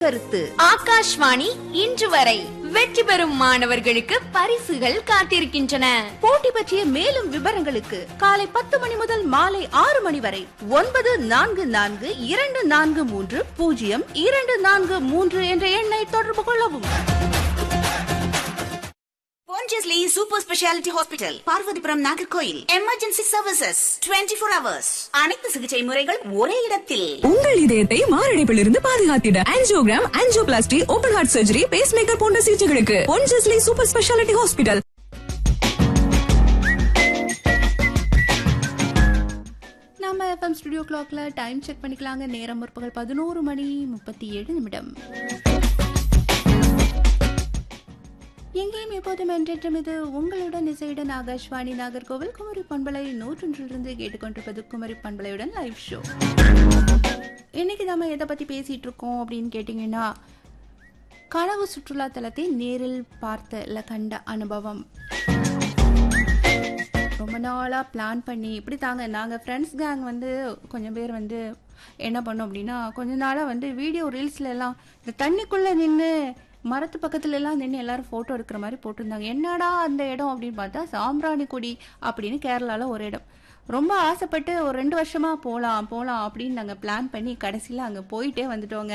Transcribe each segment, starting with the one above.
கருத்து ஆகாஷ்வாணி இன்று வரை வெற்றி பெறும் மாணவர்களுக்கு பரிசுகள் காத்திருக்கின்றன போட்டி பற்றிய மேலும் விவரங்களுக்கு காலை பத்து மணி முதல் மாலை ஆறு மணி வரை ஒன்பது நான்கு நான்கு இரண்டு நான்கு மூன்று பூஜ்ஜியம் இரண்டு நான்கு மூன்று என்ற எண்ணை தொடர்பு கொள்ளவும் Pondicherry Super Speciality Hospital, Parvathipuram Nagercoil emergency services 24 four hours அனைத்து சிகிச்சை முறைகள் ஒரே இடத்தில் உங்கள் இதயத்தை மாரடைப்பிலிருந்து பாதுகாத்திட angiogram angioplasty open heart surgery pacemaker போன்ற சிகிச்சைகளுக்கு பொன்ஜஸ்லி சூப்பர் ஸ்பெஷாலிட்டி ஹாஸ்பிட்டல் நம்ம எஃப்எம் ஸ்டுடியோ கிளாக்ல டைம் செக் பண்ணிக்கலாங்க நேரம் முற்பகல் பதினோரு மணி முப்பத்தி ஏழு நிமிடம் எங்கேயும் எப்போதும் என்றென்றும் இது உங்களுடன் இசையுடன் ஆகாஷ்வாணி நாகர்கோவில் குமரி பண்பலை நூற்றொன்றிலிருந்து கேட்டுக்கொண்டிருப்பது குமரி பண்பலையுடன் லைவ் ஷோ இன்னைக்கு நம்ம எதை பத்தி பேசிட்டு இருக்கோம் அப்படின்னு கேட்டிங்கன்னா கனவு சுற்றுலா தலத்தை நேரில் பார்த்த இல்லை கண்ட அனுபவம் ரொம்ப நாளாக பிளான் பண்ணி இப்படி தாங்க நாங்கள் ஃப்ரெண்ட்ஸ் கேங் வந்து கொஞ்சம் பேர் வந்து என்ன பண்ணோம் அப்படின்னா கொஞ்ச நாளாக வந்து வீடியோ ரீல்ஸ்ல எல்லாம் இந்த தண்ணிக்குள்ளே நின்று மரத்து பக்கத்துல எல்லாம் நின்று எல்லாரும் ஃபோட்டோ எடுக்கிற மாதிரி போட்டிருந்தாங்க என்னடா அந்த இடம் அப்படின்னு பார்த்தா சாம்பிராணி கொடி அப்படின்னு கேரளாவில் ஒரு இடம் ரொம்ப ஆசைப்பட்டு ஒரு ரெண்டு வருஷமா போகலாம் போகலாம் அப்படின்னு நாங்கள் பிளான் பண்ணி கடைசியில் அங்கே போயிட்டே வந்துட்டோங்க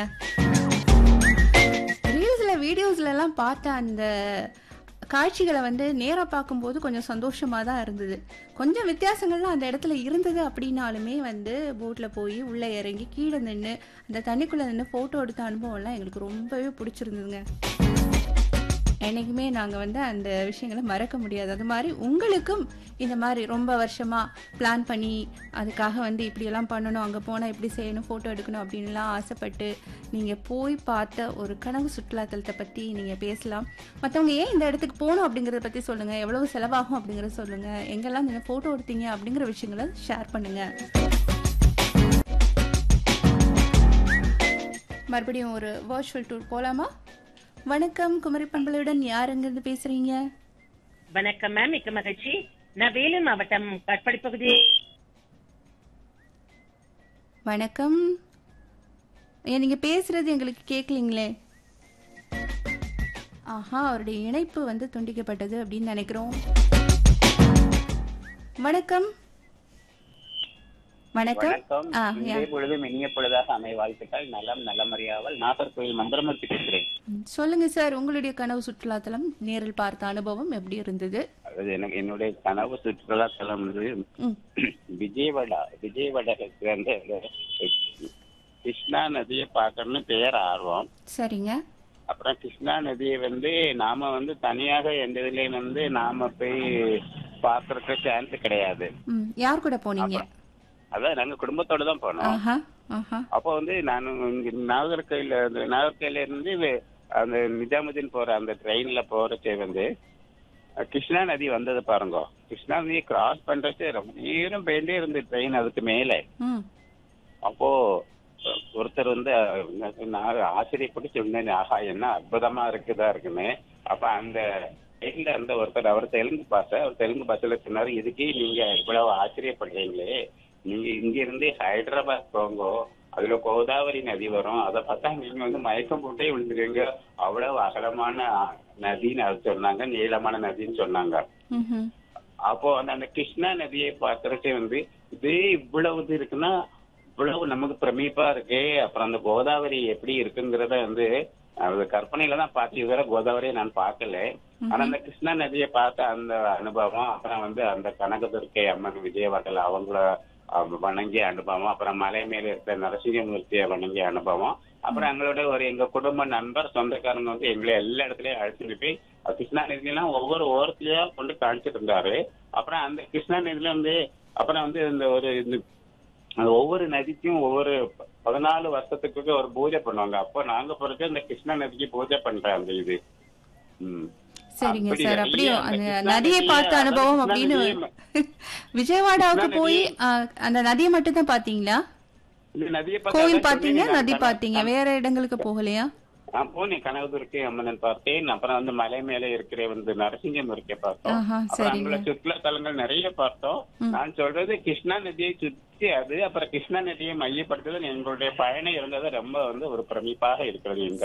ரீல்ஸில் வீடியோஸ்ல எல்லாம் பார்த்த அந்த காட்சிகளை வந்து நேராக பார்க்கும்போது கொஞ்சம் சந்தோஷமாக தான் இருந்தது கொஞ்சம் வித்தியாசங்கள்லாம் அந்த இடத்துல இருந்தது அப்படின்னாலுமே வந்து போட்டில் போய் உள்ளே இறங்கி கீழே நின்று அந்த தண்ணிக்குள்ளே நின்று ஃபோட்டோ எடுத்த அனுபவம்லாம் எங்களுக்கு ரொம்பவே பிடிச்சிருந்ததுங்க என்றைக்குமே நாங்கள் வந்து அந்த விஷயங்களை மறக்க முடியாது அது மாதிரி உங்களுக்கும் இந்த மாதிரி ரொம்ப வருஷமாக பிளான் பண்ணி அதுக்காக வந்து இப்படியெல்லாம் பண்ணணும் அங்கே போனால் இப்படி செய்யணும் ஃபோட்டோ எடுக்கணும் அப்படின்லாம் ஆசைப்பட்டு நீங்கள் போய் பார்த்த ஒரு கனவு சுற்றுலாத்தலத்தை பற்றி நீங்கள் பேசலாம் மற்றவங்க ஏன் இந்த இடத்துக்கு போகணும் அப்படிங்கிறத பற்றி சொல்லுங்கள் எவ்வளவு செலவாகும் அப்படிங்கிறத சொல்லுங்கள் எங்கெல்லாம் நீங்கள் ஃபோட்டோ எடுத்தீங்க அப்படிங்கிற விஷயங்களை ஷேர் பண்ணுங்கள் மறுபடியும் ஒரு வர்ச்சுவல் டூர் போகலாமா வணக்கம் குமரி பண்பலையுடன் யார் எங்கிருந்து பேசுறீங்க வணக்கம் மேம் மிக்க மகிழ்ச்சி நான் வேலூர் மாவட்டம் கட்படி பகுதி வணக்கம் ஏன் நீங்க பேசுறது எங்களுக்கு கேட்கலீங்களே ஆஹா அவருடைய இணைப்பு வந்து துண்டிக்கப்பட்டது அப்படின்னு நினைக்கிறோம் வணக்கம் வணக்கம் வணக்கம் ஆ, இன்றைய யா. பொழுதும் இனிய பொழுதாக அமை வாழ்த்துக்கள் நலம் நலமறியாவல் நாகர்கோயில் மந்திரமூர்த்தி பேசுகிறேன் ம், சொல்லுங்க சார் உங்களுடைய கனவு சுற்றுலாத்தலம் நேரில் பார்த்த அனுபவம் எப்படி இருந்தது அது எனக்கு என்னுடைய கனவு சுற்றுலா தலம் வந்து ம், விஜயவாடா விஜயவாடாக்கு வந்து அந்த கிருஷ்ணா நதியை பார்க்கணும்னு பேர் ஆர்வம் சரிங்க அப்புறம் கிருஷ்ணா நதியை வந்து நாம வந்து தனியாக எந்த இதுலயும் வந்து நாம போய் பார்க்கறதுக்கு சான்ஸ் கிடையாது ம், யார் கூட போனீங்க அதான் நாங்க குடும்பத்தோட தான் போனோம் ஆஹா ஆஹா அப்போ வந்து நான் இங்க நாகர்கோயில் அந்த நாகர்கோயில இருந்து வே- அந்த நிஜாமுதீன் போற அந்த ட்ரெயின்ல போறச்சே வந்து அஹ், கிருஷ்ணா நதி வந்தது பாருங்க கிருஷ்ணா நதியை கிராஸ் பண்றச்சே ரொம்ப நேரம் போயிட்டே இருந்து ட்ரெயின் அதுக்கு மேலே ம் அப்போ அஹ், ஒருத்தர் வந்து அஹ், நான் ஆச்சரியப்பட்டு சொன்னேன் ஆஹா என்ன அற்புதமா இருக்குதா இருக்குன்னு அப்ப அந்த ட்ரெயின்ல அந்த ஒருத்தர் அவர் தெலுங்கு பாஷ அவர் தெலுங்கு பாஷையில சொன்னாரு இதுக்கே நீங்க இவ்வளவு ஆச்சரியப்படுறீங்களே நீங்க இங்க இருந்து ஹைதராபாத் போங்க அதுல கோதாவரி நதி வரும் அதை பார்த்தா நீங்க வந்து மயக்கம் போட்டே விழுந்துருவீங்க அவ்வளவு அகலமான நதின்னு அது சொன்னாங்க நீளமான நதின்னு சொன்னாங்க ம்ஹும். அப்போ அந்த அந்த கிருஷ்ணா நதியை பார்க்கறச்சே வந்து இதே இவ்வளவு இது இருக்குன்னா இவ்வளவு நமக்கு பிரமிப்பா இருக்கு அப்புறம் அந்த கோதாவரி எப்படி இருக்குங்கிறத வந்து அது கற்பனையில தான் பார்த்து இதுவரை கோதாவரியை நான் பார்க்கல ஆனா அந்த கிருஷ்ணா நதியை பார்த்த அந்த அனுபவம் அப்புறம் வந்து அந்த கனகதுர்க்கை அம்மன் விஜயவாடல் அவங்கள அஹ், வணங்கிய அனுபவம் அப்புறம் மலை மேல இருக்கிற நரசிங்கமூர்த்தியை வணங்கிய அனுபவம் அப்புறம் எங்களோட ஒரு எங்க குடும்ப நண்பர் சொந்தக்காரங்க வந்து எங்களை எல்லா இடத்துலயும் அழைச்சிட்டு போய் அஹ், கிருஷ்ணா நதியெல்லாம் ஒவ்வொரு ஓரத்துலயா கொண்டு காமிச்சிட்டு இருந்தாரு அப்புறம் அந்த கிருஷ்ணா நதியில வந்து அப்புறம் வந்து இந்த ஒரு இந்த அந்த ஒவ்வொரு நதிக்கும் ஒவ்வொரு ப- பதினாலு வருஷத்துக்கு ஒரு பூஜை பண்ணுவாங்க அப்போ நாங்க பிறகு இந்த கிருஷ்ணா நதிக்கு பூஜை பண்றேன் அந்த இது ம். சரிங்க அப்படி சார் நிறைய அப்படியே அந்த அந்த கிருஷ்ணா நதியை நதியை, பார்த்த அதாவது அனுபவம் கிருஷ்ணா அப்படின்னு நதியை விஜயவாடாவுக்கு கிருஷ்ணா போய் நதியை- ஆ, அந்த நதியை மட்டும் தான் பாத்தீங்களா இந்த நதியை பார்த்தா கோயில் அதான் பாத்தீங்க சொன்னேனே, நதி நான் பாத்தீங்க வேற இடங்களுக்கு போகலையா நான் போனேன் கனகதுர்க்கை அம்மன் பார்த்தேன் அப்புறம் வந்து மலை மேலே இருக்கிற வந்து நரசிங்கமுருக்கை பார்த்தோம் ஆஹா, அப்புறம் சரிங்க. அங்குள்ள சுற்றுலா தலங்கள் நிறைய பார்த்தோம் நான் சொல்றது கிருஷ்ணா நதியை சுற்றி அது அப்புறம் கிருஷ்ணா நதியை மையப்படுத்துதல் எங்களுடைய பயணம் இருந்தது ரொம்ப வந்து ஒரு பிரமிப்பாக இருக்கிறது எங்க